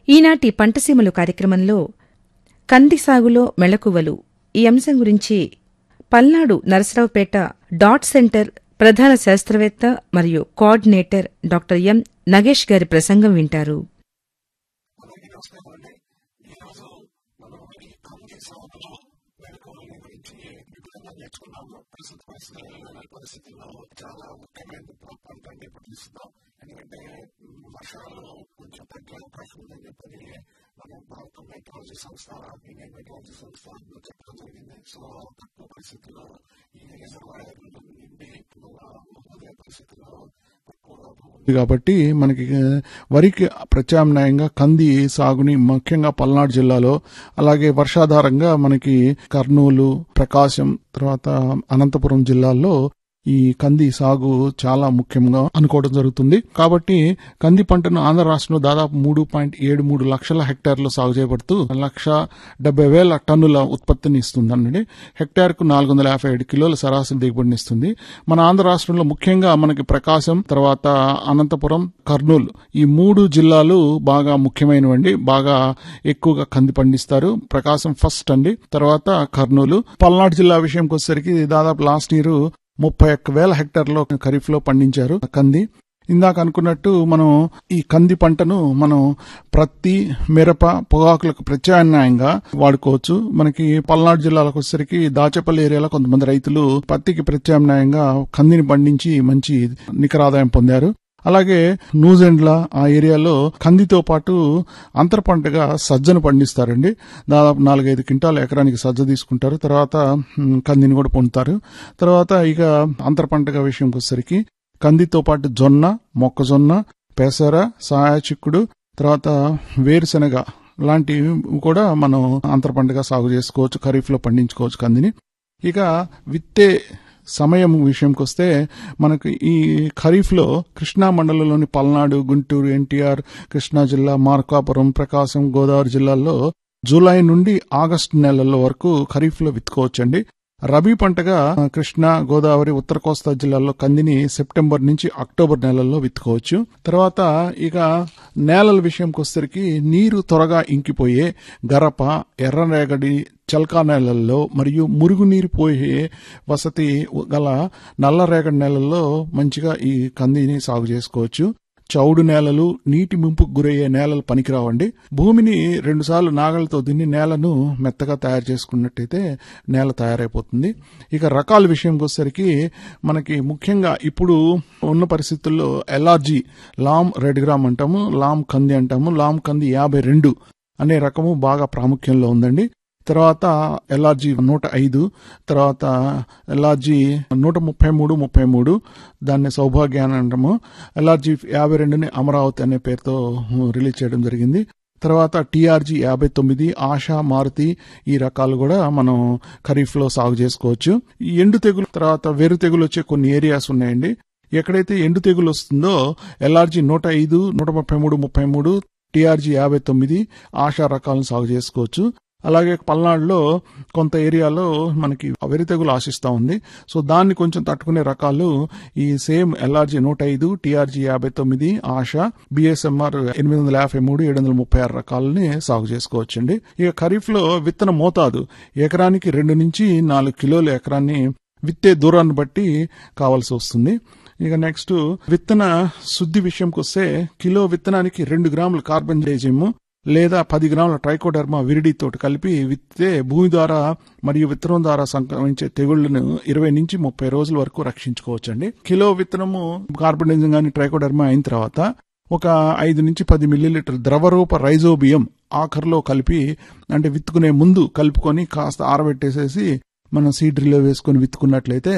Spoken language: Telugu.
ఈనాటి పంటసీమలు కార్యక్రమంలో కంది సాగులో మెళకువలు ఈ అంశం గురించి పల్నాడు నరసరావుపేట డాట్ సెంటర్ ప్రధాన శాస్త్రవేత్త మరియు కోఆర్డినేటర్ డాక్టర్ ఎం నగేష్ గారి ప్రసంగం వింటారు కాబట్టి మనకి వరికి ప్రత్యామ్నాయంగా కంది సాగుని ముఖ్యంగా పల్నాడు జిల్లాలో అలాగే వర్షాధారంగా మనకి కర్నూలు ప్రకాశం తర్వాత అనంతపురం జిల్లాల్లో ఈ కంది సాగు చాలా ముఖ్యంగా అనుకోవడం జరుగుతుంది కాబట్టి కంది పంటను ఆంధ్ర రాష్ట్రంలో దాదాపు మూడు పాయింట్ ఏడు మూడు లక్షల హెక్టార్లో సాగు చేయబడుతూ లక్ష డెబ్బై వేల టన్నుల ఉత్పత్తిని ఇస్తుందండి హెక్టార్ కు నాలుగు వందల యాభై ఏడు కిలోల సరాసరి దిగుబడిని ఇస్తుంది మన ఆంధ్ర రాష్ట్రంలో ముఖ్యంగా మనకి ప్రకాశం తర్వాత అనంతపురం కర్నూలు ఈ మూడు జిల్లాలు బాగా ముఖ్యమైనవండి బాగా ఎక్కువగా కంది పండిస్తారు ప్రకాశం ఫస్ట్ అండి తర్వాత కర్నూలు పల్నాడు జిల్లా విషయంకి వచ్చేసరికి దాదాపు లాస్ట్ ఇయర్ ముప్పై ఒక్క వేల హెక్టార్లో ఖరీఫ్ లో పండించారు కంది ఇందాక అనుకున్నట్టు మనం ఈ కంది పంటను మనం ప్రత్తి మిరప పొగాకులకు ప్రత్యామ్నాయంగా వాడుకోవచ్చు మనకి పల్నాడు జిల్లాలకు వచ్చేసరికి దాచేపల్లి ఏరియాలో కొంతమంది రైతులు పత్తికి ప్రత్యామ్నాయంగా కందిని పండించి మంచి నికర ఆదాయం పొందారు అలాగే న్యూజిలాండ్ల ఆ ఏరియాలో కందితో పాటు అంతర పంటగా సజ్జను పండిస్తారండి దాదాపు నాలుగైదు క్వింటాల ఎకరానికి సజ్జ తీసుకుంటారు తర్వాత కందిని కూడా పొందుతారు తర్వాత ఇక అంతర పంటగా విషయంకి వచ్చేసరికి కందితో పాటు జొన్న మొక్కజొన్న పెసర సాయ చిక్కుడు తర్వాత వేరుశెనగ లాంటివి కూడా మనం అంతర పంటగా సాగు చేసుకోవచ్చు ఖరీఫ్లో పండించుకోవచ్చు కందిని ఇక విత్తే సమయం విషయంకి వస్తే మనకు ఈ ఖరీఫ్లో కృష్ణా మండలంలోని పల్నాడు గుంటూరు ఎన్టీఆర్ కృష్ణా జిల్లా మార్కాపురం ప్రకాశం గోదావరి జిల్లాల్లో జూలై నుండి ఆగస్టు నెలల వరకు ఖరీఫ్లో విత్తుకోవచ్చండి రబీ పంటగా కృష్ణా గోదావరి ఉత్తర కోస్తా జిల్లాల్లో కందిని సెప్టెంబర్ నుంచి అక్టోబర్ నెలల్లో విత్తుకోవచ్చు తర్వాత ఇక నేలల విషయంకి వచ్చేసరికి నీరు త్వరగా ఇంకిపోయే గరప ఎర్రరేగడి చల్కా నేలల్లో మరియు మురుగునీరు పోయే వసతి గల నల్లరేగడి నేలల్లో మంచిగా ఈ కందిని సాగు చేసుకోవచ్చు చౌడు నేలలు నీటి ముంపుకు గురయ్యే నేలలు పనికిరావండి భూమిని రెండుసార్లు నాగలతో దున్ని నేలను మెత్తగా తయారు చేసుకున్నట్టయితే నేల తయారైపోతుంది ఇక రకాల విషయంకి వచ్చేసరికి మనకి ముఖ్యంగా ఇప్పుడు ఉన్న పరిస్థితుల్లో ఎల్ఆర్జీ లామ్ రెడ్ గ్రామ్ అంటాము లామ్ కంది అంటాము లామ్ కంది యాభై రెండు అనే రకము బాగా ప్రాముఖ్యంలో ఉందండి తర్వాత ఎల్ఆర్జీ నూట ఐదు తర్వాత ఎల్ఆర్జీ నూట ముప్పై మూడు ముప్పై మూడు దాన్ని సౌభాగ్యాన్ అంటాము ఎల్ఆర్జీ యాభై రెండుని అమరావతి అనే పేరుతో రిలీజ్ చేయడం జరిగింది తర్వాత టీఆర్జీ యాభై తొమ్మిది ఆశా మారుతి ఈ రకాలు కూడా మనం ఖరీఫ్లో సాగు చేసుకోవచ్చు ఈ ఎండు తెగులు తర్వాత వేరు తెగులు వచ్చే కొన్ని ఏరియాస్ ఉన్నాయండి ఎక్కడైతే ఎండు తెగులు వస్తుందో ఎల్ఆర్జీ నూట ఐదు నూట ముప్పై మూడు ముప్పై మూడు టీఆర్జీ యాభై తొమ్మిది ఆశా రకాలను సాగు చేసుకోవచ్చు అలాగే పల్నాడులో కొంత ఏరియాలో మనకి వెరి తెగులు ఆశిస్తూ ఉంది సో దాన్ని కొంచెం తట్టుకునే రకాలు ఈ సేమ్ ఎల్ఆర్జీ నూట ఐదు టీఆర్జీ యాభై తొమ్మిది ఆశ బిఎస్ఎంఆర్ ఎనిమిది వందల యాభై మూడు ఏడు వందల ముప్పై ఆరు రకాలని సాగు చేసుకోవచ్చండి ఇక ఖరీఫ్ లో విత్తన మోతాదు ఎకరానికి రెండు నుంచి నాలుగు కిలోల ఎకరాన్ని విత్తే దూరాన్ని బట్టి కావాల్సి వస్తుంది ఇక నెక్స్ట్ విత్తన శుద్ధి విషయంకి వస్తే కిలో విత్తనానికి రెండు గ్రాముల కార్బన్ డైజిమ్ లేదా పది గ్రాముల ట్రైకోడర్మా విరిడితో కలిపి విత్తే భూమి ద్వారా మరియు విత్తనం ద్వారా సంక్రమించే తెగుళ్లను ఇరవై నుంచి ముప్పై రోజుల వరకు రక్షించుకోవచ్చండి కిలో విత్తనము కార్బనిజం కానీ ట్రైకోడర్మా అయిన తర్వాత ఒక ఐదు నుంచి పది మిల్లీలీటర్ ద్రవరూప రైజోబియం ఆఖరిలో కలిపి అంటే విత్తుకునే ముందు కలుపుకొని కాస్త ఆరబెట్టేసేసి మనం సీడ్రిలో వేసుకొని విత్తుకున్నట్లయితే